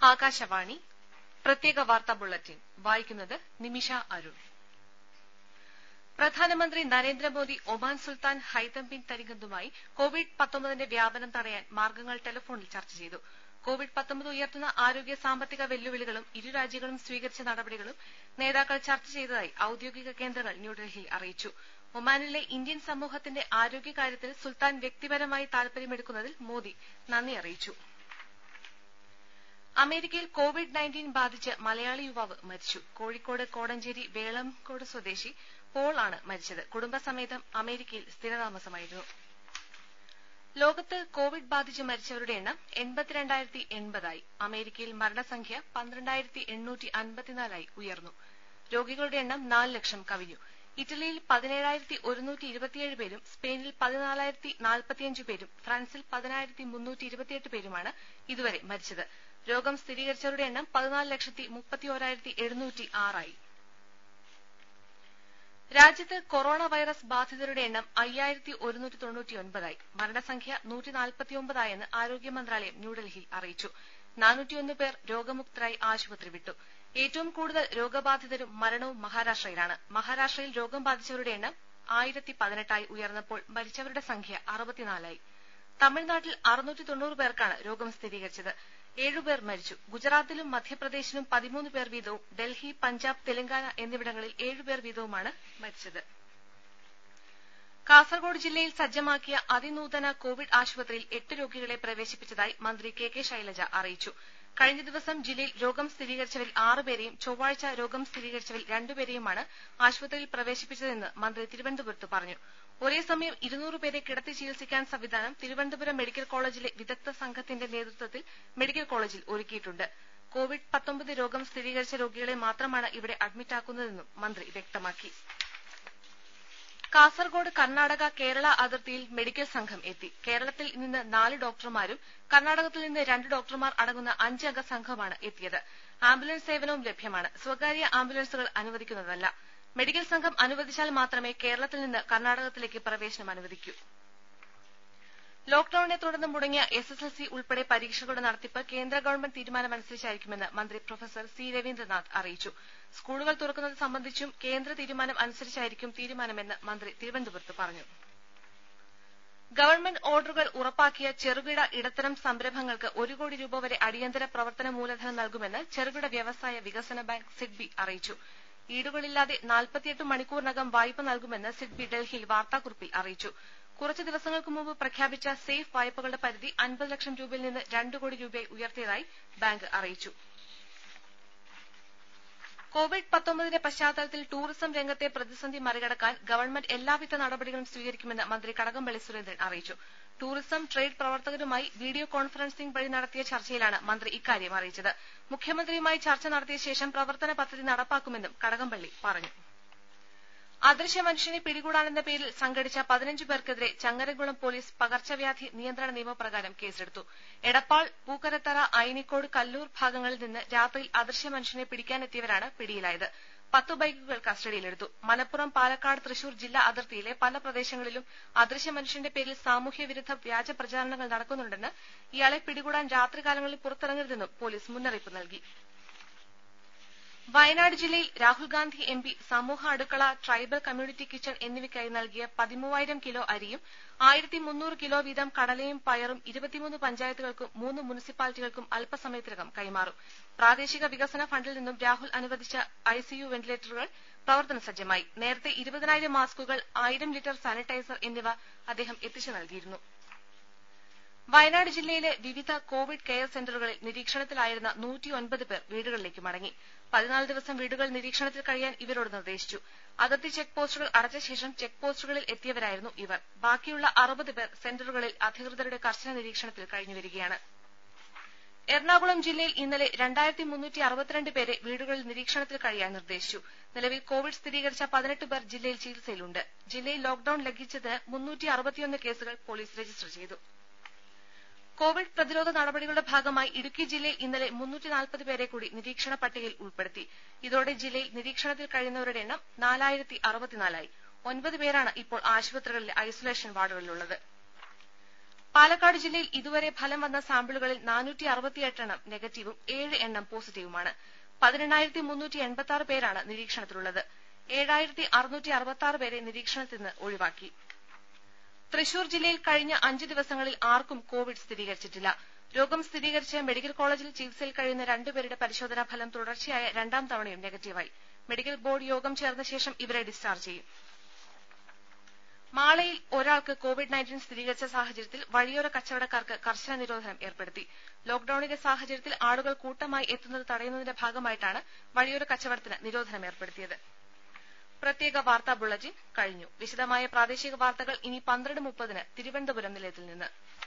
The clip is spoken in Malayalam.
ആകാശവാണി പ്രത്യേക വാർത്താ ബുള്ളറ്റിൻ വായിക്കുന്നത് നിമിഷ അരുൺ പ്രധാനമന്ത്രി നരേന്ദ്രമോദി ഒമാൻ സുൽത്താൻ ഹൈതം ബിൻ തരിഗന്തുമായി കോവിഡ് പത്തൊമ്പതിന്റെ വ്യാപനം തടയാൻ മാർഗ്ഗങ്ങൾ ടെലിഫോണിൽ ചർച്ച ചെയ്തു കോവിഡ് പത്തൊമ്പത് ഉയർത്തുന്ന ആരോഗ്യ സാമ്പത്തിക വെല്ലുവിളികളും ഇരു രാജ്യങ്ങളും സ്വീകരിച്ച നടപടികളും നേതാക്കൾ ചർച്ച ചെയ്തതായി ഔദ്യോഗിക കേന്ദ്രങ്ങൾ ന്യൂഡൽഹിയിൽ അറിയിച്ചു ഒമാനിലെ ഇന്ത്യൻ സമൂഹത്തിന്റെ ആരോഗ്യകാര്യത്തിൽ സുൽത്താൻ വ്യക്തിപരമായി താൽപര്യമെടുക്കുന്നതിൽ മോദി നന്ദി അറിയിച്ചു അമേരിക്കയിൽ കോവിഡ് നയൻറ്റീൻ ബാധിച്ച് മലയാളി യുവാവ് മരിച്ചു കോഴിക്കോട് കോടഞ്ചേരി വേളംകോട് സ്വദേശി പോൾ ആണ് മരിച്ചത് കുടുംബസമേതം അമേരിക്കയിൽ സ്ഥിരതാമസമായിരുന്നു ലോകത്ത് കോവിഡ് ബാധിച്ച് മരിച്ചവരുടെ എണ്ണം എൺപത്തിരണ്ടായിരത്തി എൺപതായി അമേരിക്കയിൽ മരണസംഖ്യ പന്ത്രണ്ടായിരത്തി എണ്ണൂറ്റി അൻപത്തിനാലായി ഉയർന്നു രോഗികളുടെ എണ്ണം നാല് ലക്ഷം കവിഞ്ഞു ഇറ്റലിയിൽ പതിനേഴായിരത്തി ഒരുന്നൂറ്റി ഇരുപത്തിയേഴ് പേരും സ്പെയിനിൽ പതിനാലായിരത്തി നാൽപ്പത്തിയഞ്ച് പേരും ഫ്രാൻസിൽ പതിനായിരത്തി മുന്നൂറ്റി ഇരുപത്തിയെട്ട് പേരുമാണ് ഇതുവരെ മരിച്ചത് രോഗം സ്ഥിരീകരിച്ചവരുടെ എണ്ണം പതിനാല് ലക്ഷത്തി മുപ്പത്തിയോരായിരത്തി എഴുന്നൂറ്റി ആറായി രാജ്യത്ത് കൊറോണ വൈറസ് ബാധിതരുടെ എണ്ണം അയ്യായിരത്തി ഒരുന്നൂറ്റി തൊണ്ണൂറ്റിയൊൻപതായി മരണസംഖ്യ നൂറ്റി നാൽപ്പത്തിയൊമ്പതായെന്ന് ആരോഗ്യ മന്ത്രാലയം ന്യൂഡൽഹിയിൽ അറിയിച്ചു നാനൂറ്റിയൊന്ന് പേർ രോഗമുക്തരായി ആശുപത്രി വിട്ടു ഏറ്റവും കൂടുതൽ രോഗബാധിതരും മരണവും മഹാരാഷ്ട്രയിലാണ് മഹാരാഷ്ട്രയിൽ രോഗം ബാധിച്ചവരുടെ എണ്ണം ആയിരത്തി പതിനെട്ടായി ഉയർന്നപ്പോൾ മരിച്ചവരുടെ സംഖ്യ അറുപത്തിനാലായി തമിഴ്നാട്ടിൽ അറുന്നൂറ്റി തൊണ്ണൂറ് പേർക്കാണ് രോഗം സ്ഥിരീകരിച്ചത് ഏഴുപേർ മരിച്ചു ഗുജറാത്തിലും മധ്യപ്രദേശിലും പതിമൂന്ന് പേർ വീതവും ഡൽഹി പഞ്ചാബ് തെലങ്കാന എന്നിവിടങ്ങളിൽ ഏഴുപേർ വീതവുമാണ് മരിച്ചത് കാസർഗോഡ് ജില്ലയിൽ സജ്ജമാക്കിയ അതിനൂതന കോവിഡ് ആശുപത്രിയിൽ എട്ട് രോഗികളെ പ്രവേശിപ്പിച്ചതായി മന്ത്രി കെ കെ ശൈലജ അറിയിച്ചു കഴിഞ്ഞ ദിവസം ജില്ലയിൽ രോഗം സ്ഥിരീകരിച്ചവരിൽ ആറുപേരെയും ചൊവ്വാഴ്ച രോഗം സ്ഥിരീകരിച്ചവരിൽ രണ്ടുപേരെയുമാണ് ആശുപത്രിയിൽ പ്രവേശിപ്പിച്ചതെന്ന് മന്ത്രി തിരുവനന്തപുരത്ത് പറഞ്ഞു ഒരേ സമയം ഇരുന്നൂറ് പേരെ കിടത്തി ചികിത്സിക്കാൻ സംവിധാനം തിരുവനന്തപുരം മെഡിക്കൽ കോളേജിലെ വിദഗ്ധ സംഘത്തിന്റെ നേതൃത്വത്തിൽ മെഡിക്കൽ കോളേജിൽ ഒരുക്കിയിട്ടുണ്ട് കോവിഡ് പത്തൊമ്പത് രോഗം സ്ഥിരീകരിച്ച രോഗികളെ മാത്രമാണ് ഇവിടെ അഡ്മിറ്റാക്കുന്നതെന്നും മന്ത്രി വ്യക്തമാക്കി കാസർഗോഡ് കർണാടക കേരള അതിർത്തിയിൽ മെഡിക്കൽ സംഘം എത്തി കേരളത്തിൽ നിന്ന് നാല് ഡോക്ടർമാരും കർണാടകത്തിൽ നിന്ന് രണ്ട് ഡോക്ടർമാർ അടങ്ങുന്ന അഞ്ചംഗ സംഘമാണ് എത്തിയത് ആംബുലൻസ് സേവനവും ലഭ്യമാണ് സ്വകാര്യ ആംബുലൻസുകൾ അനുവദിക്കുന്നതല്ല മെഡിക്കൽ സംഘം അനുവദിച്ചാൽ മാത്രമേ കേരളത്തിൽ നിന്ന് കർണാടകത്തിലേക്ക് പ്രവേശനം അനുവദിക്കൂ ലോക്ഡൌണിനെ തുടർന്ന് മുടങ്ങിയ എസ് എസ് എൽ സി ഉൾപ്പെടെ പരീക്ഷകളുടെ നടത്തിപ്പ് കേന്ദ്ര ഗവൺമെന്റ് തീരുമാനമനുസരിച്ചായിരിക്കുമെന്ന് മന്ത്രി പ്രൊഫസർ സി രവീന്ദ്രനാഥ് അറിയിച്ചു സ്കൂളുകൾ തുറക്കുന്നത് സംബന്ധിച്ചും കേന്ദ്ര തീരുമാനം അനുസരിച്ചായിരിക്കും തീരുമാനമെന്ന് മന്ത്രി തിരുവനന്തപുരത്ത് പറഞ്ഞു ഗവൺമെന്റ് ഓർഡറുകൾ ഉറപ്പാക്കിയ ചെറുകിട ഇടത്തരം സംരംഭങ്ങൾക്ക് ഒരു കോടി രൂപ വരെ അടിയന്തര പ്രവർത്തന മൂലധനം നൽകുമെന്ന് ചെറുകിട വ്യവസായ വികസന ബാങ്ക് സിഡ്ബി അറിയിച്ചു ഈടുകളില്ലാതെ നാൽപ്പത്തിയെട്ട് മണിക്കൂറിനകം വായ്പ നൽകുമെന്ന് സിഡ്ബി ഡൽഹിയിൽ വാർത്താക്കുറിപ്പിൽ അറിയിച്ചു കുറച്ച് ദിവസങ്ങൾക്ക് മുമ്പ് പ്രഖ്യാപിച്ച സേഫ് വായ്പകളുടെ പരിധി അൻപത് ലക്ഷം രൂപയിൽ നിന്ന് രണ്ട് കോടി രൂപയായി ഉയർത്തിയതായി ബാങ്ക് അറിയിച്ചു കോവിഡ് പത്തൊമ്പതിന്റെ പശ്ചാത്തലത്തിൽ ടൂറിസം രംഗത്തെ പ്രതിസന്ധി മറികടക്കാൻ ഗവൺമെന്റ് എല്ലാവിധ നടപടികളും സ്വീകരിക്കുമെന്ന് മന്ത്രി കടകംപള്ളി സുരേന്ദ്രൻ അറിയിച്ചു ടൂറിസം ട്രേഡ് പ്രവർത്തകരുമായി വീഡിയോ കോൺഫറൻസിംഗ് വഴി നടത്തിയ ചർച്ചയിലാണ് മന്ത്രി ഇക്കാര്യം അറിയിച്ചത് മുഖ്യമന്ത്രിയുമായി ചർച്ച നടത്തിയ ശേഷം പ്രവർത്തന പദ്ധതി നടപ്പാക്കുമെന്നും കടകംപള്ളി പറഞ്ഞു അദൃശ്യ മനുഷ്യനെ പിടികൂടാനെന്ന പേരിൽ സംഘടിച്ച പതിനഞ്ച് പേർക്കെതിരെ ചങ്ങരംകുളം പോലീസ് പകർച്ചവ്യാധി നിയന്ത്രണ നിയമപ്രകാരം കേസെടുത്തു എടപ്പാൾ പൂക്കരത്തറ ഐനിക്കോട് കല്ലൂർ ഭാഗങ്ങളിൽ നിന്ന് രാത്രിയിൽ അദൃശ്യ മനുഷ്യനെ പിടിക്കാനെത്തിയവരാണ് പിടിയിലായത് പത്ത് ബൈക്കുകൾ കസ്റ്റഡിയിലെടുത്തു മലപ്പുറം പാലക്കാട് തൃശൂർ ജില്ലാ അതിർത്തിയിലെ പല പ്രദേശങ്ങളിലും അദൃശ്യ മനുഷ്യന്റെ പേരിൽ സാമൂഹ്യ വിരുദ്ധ വ്യാജ പ്രചാരണങ്ങൾ നടക്കുന്നുണ്ടെന്ന് ഇയാളെ പിടികൂടാൻ രാത്രികാലങ്ങളിൽ പുറത്തിറങ്ങരുതെന്നും പോലീസ് മുന്നറിയിപ്പ് നൽകി വയനാട് ജില്ലയിൽ രാഹുൽ ഗാന്ധി എം പി സമൂഹ അടുക്കള ട്രൈബൽ കമ്മ്യൂണിറ്റി കിച്ചൺ എന്നിവയ്ക്കായി നൽകിയ പതിമൂവായിരം കിലോ അരിയും ആയിരത്തി മുന്നൂറ് കിലോ വീതം കടലയും പയറും ഇരുപത്തിമൂന്ന് പഞ്ചായത്തുകൾക്കും മൂന്ന് മുനിസിപ്പാലിറ്റികൾക്കും അല്പസമയത്തിനകം കൈമാറും പ്രാദേശിക വികസന ഫണ്ടിൽ നിന്നും രാഹുൽ അനുവദിച്ച ഐസിയു വെന്റിലേറ്ററുകൾ പ്രവർത്തന സജ്ജമായി നേരത്തെ ഇരുപതിനായിരം മാസ്കുകൾ ആയിരം ലിറ്റർ സാനിറ്റൈസർ എന്നിവ അദ്ദേഹം എത്തിച്ചു നൽകിയിരുന്നു വയനാട് ജില്ലയിലെ വിവിധ കോവിഡ് കെയർ സെന്ററുകളിൽ നിരീക്ഷണത്തിലായിരുന്ന നൂറ്റിയൊൻപത് പേർ വീടുകളിലേക്ക് മടങ്ങി പതിനാല് ദിവസം വീടുകൾ നിരീക്ഷണത്തിൽ കഴിയാൻ ഇവരോട് നിർദ്ദേശിച്ചു അതിർത്തി ചെക്ക് പോസ്റ്റുകൾ അടച്ച ശേഷം ചെക്ക് പോസ്റ്റുകളിൽ എത്തിയവരായിരുന്നു ഇവർ ബാക്കിയുള്ള അറുപത് പേർ സെന്ററുകളിൽ അധികൃതരുടെ കർശന നിരീക്ഷണത്തിൽ കഴിഞ്ഞുവരികയാണ് എറണാകുളം ജില്ലയിൽ ഇന്നലെ രണ്ടായിരത്തി മുന്നൂറ്റി അറുപത്തിരണ്ട് പേരെ വീടുകളിൽ നിരീക്ഷണത്തിൽ കഴിയാൻ നിർദ്ദേശിച്ചു നിലവിൽ കോവിഡ് സ്ഥിരീകരിച്ച പതിനെട്ട് പേർ ജില്ലയിൽ ചികിത്സയിലുണ്ട് ജില്ലയിൽ ലോക്ഡൌൺ ലംഘിച്ചതിന് മുന്നൂറ്റി അറുപത്തിയൊന്ന് കേസുകൾ പോലീസ് രജിസ്റ്റർ ചെയ്തു കോവിഡ് പ്രതിരോധ നടപടികളുടെ ഭാഗമായി ഇടുക്കി ജില്ലയിൽ ഇന്നലെ മുന്നൂറ്റി നാൽപ്പത് പേരെ കൂടി നിരീക്ഷണ പട്ടികയിൽ ഉൾപ്പെടുത്തി ഇതോടെ ജില്ലയിൽ നിരീക്ഷണത്തിൽ കഴിയുന്നവരുടെ എണ്ണം നാലായിരത്തി അറുപത്തിനാലായി ഒൻപത് പേരാണ് ഇപ്പോൾ ആശുപത്രികളിലെ ഐസൊലേഷൻ വാർഡുകളിലുള്ളത് പാലക്കാട് ജില്ലയിൽ ഇതുവരെ ഫലം വന്ന സാമ്പിളുകളിൽ നാനൂറ്റി അറുപത്തിയെട്ട് എണ്ണം നെഗറ്റീവും ഏഴ് എണ്ണം പോസിറ്റീവുമാണ് പതിനെണ്ണായിരത്തി മുന്നൂറ്റി എൺപത്തി ആറ് പേരാണ് നിരീക്ഷണത്തിലുള്ളത് ഏഴായിരത്തി അറുന്നൂറ്റി അറുപത്തി ആറ് പേരെ നിരീക്ഷണത്തിൽ നിന്ന് ഒഴിവാക്കി തൃശൂർ ജില്ലയിൽ കഴിഞ്ഞ അഞ്ച് ദിവസങ്ങളിൽ ആർക്കും കോവിഡ് സ്ഥിരീകരിച്ചിട്ടില്ല രോഗം സ്ഥിരീകരിച്ച് മെഡിക്കൽ കോളേജിൽ ചികിത്സയിൽ കഴിയുന്ന രണ്ടുപേരുടെ പരിശോധനാ ഫലം തുടർച്ചയായ രണ്ടാം തവണയും നെഗറ്റീവായി മെഡിക്കൽ ബോർഡ് യോഗം ചേർന്ന ശേഷം ഇവരെ ഡിസ്ചാർജ് ചെയ്യും മാളയിൽ ഒരാൾക്ക് കോവിഡ് നയൻറ്റീൻ സ്ഥിരീകരിച്ച സാഹചര്യത്തിൽ വഴിയോര കച്ചവടക്കാർക്ക് കർശന നിരോധനം ഏർപ്പെടുത്തി ലോക്ഡൌണിന്റെ സാഹചര്യത്തിൽ ആളുകൾ കൂട്ടമായി എത്തുന്നത് തടയുന്നതിന്റെ ഭാഗമായിട്ടാണ് വഴിയോര കച്ചവടത്തിന് നിരോധനം ഏർപ്പെടുത്തിയത് പ്രത്യേക വാർത്താ ബുള്ളറ്റിൻ കഴിഞ്ഞു വിശദമായ പ്രാദേശിക വാർത്തകൾ ഇനി പന്ത്രണ്ട് മുപ്പതിന് തിരുവനന്തപുരം നിലയത്തിൽ നിന്ന്